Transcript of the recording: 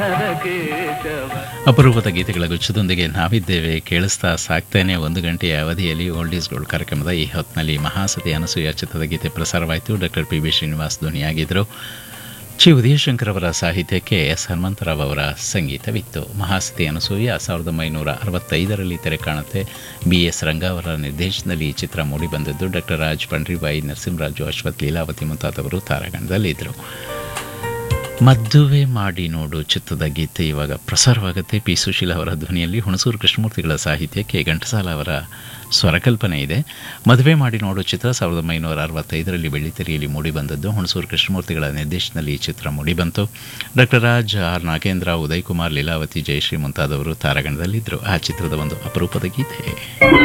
ಅಪರೂಪದ ಗೀತೆಗಳ ಗುಚ್ಛದೊಂದಿಗೆ ನಾವಿದ್ದೇವೆ ಕೇಳಿಸ್ತಾ ಸಾಕ್ತೇನೆ ಒಂದು ಗಂಟೆಯ ಅವಧಿಯಲ್ಲಿ ಓಲ್ಡ್ ಈಸ್ ಗೋಲ್ಡ್ ಕಾರ್ಯಕ್ರಮದ ಈ ಹೊತ್ತಿನಲ್ಲಿ ಮಹಾಸತಿ ಅನಸೂಯ ಚಿತ್ರದ ಗೀತೆ ಪ್ರಸಾರವಾಯಿತು ಡಾಕ್ಟರ್ ಪಿ ಬಿ ಶ್ರೀನಿವಾಸ್ ಧ್ವನಿಯಾಗಿದ್ದರು ಚಿ ಉದಯಶಂಕರ್ ಅವರ ಸಾಹಿತ್ಯಕ್ಕೆ ಎಸ್ ಹನುಮಂತರಾವ್ ಅವರ ಸಂಗೀತವಿತ್ತು ಮಹಾಸತಿ ಅನಸೂಯ ಸಾವಿರದ ಒಂಬೈನೂರ ಅರವತ್ತೈದರಲ್ಲಿ ತೆರೆ ಕಾಣುತ್ತೆ ಬಿ ಎಸ್ ರಂಗ ಅವರ ನಿರ್ದೇಶನದಲ್ಲಿ ಈ ಚಿತ್ರ ಮೂಡಿಬಂದದ್ದು ಡಾಕ್ಟರ್ ರಾಜ್ ಪಂಡ್ರಿಬಾಯಿ ನರಸಿಂಹರಾಜು ಅಶ್ವಥ್ ಲೀಲಾವತಿ ಮುಂತಾದವರು ತಾರಾಗಣದಲ್ಲಿದ್ದರು ಮದುವೆ ಮಾಡಿ ನೋಡು ಚಿತ್ರದ ಗೀತೆ ಇವಾಗ ಪ್ರಸಾರವಾಗುತ್ತೆ ಪಿ ಸುಶೀಲ ಅವರ ಧ್ವನಿಯಲ್ಲಿ ಹುಣಸೂರು ಕೃಷ್ಣಮೂರ್ತಿಗಳ ಸಾಹಿತ್ಯಕ್ಕೆ ಘಂಟಸಾಲ ಅವರ ಸ್ವರಕಲ್ಪನೆ ಇದೆ ಮದುವೆ ಮಾಡಿ ನೋಡು ಚಿತ್ರ ಸಾವಿರದ ಒಂಬೈನೂರ ಅರವತ್ತೈದರಲ್ಲಿ ಬೆಳ್ಳಿತೆರೆಯಲ್ಲಿ ಮೂಡಿಬಂದದ್ದು ಹುಣಸೂರು ಕೃಷ್ಣಮೂರ್ತಿಗಳ ನಿರ್ದೇಶನದಲ್ಲಿ ಈ ಚಿತ್ರ ಮೂಡಿಬಂತು ಡಾಕ್ಟರ್ ರಾಜ್ ಆರ್ ನಾಗೇಂದ್ರ ಉದಯ್ ಕುಮಾರ್ ಲೀಲಾವತಿ ಜಯಶ್ರೀ ಮುಂತಾದವರು ತಾರಾಗಣದಲ್ಲಿದ್ದರು ಆ ಚಿತ್ರದ ಒಂದು ಅಪರೂಪದ ಗೀತೆ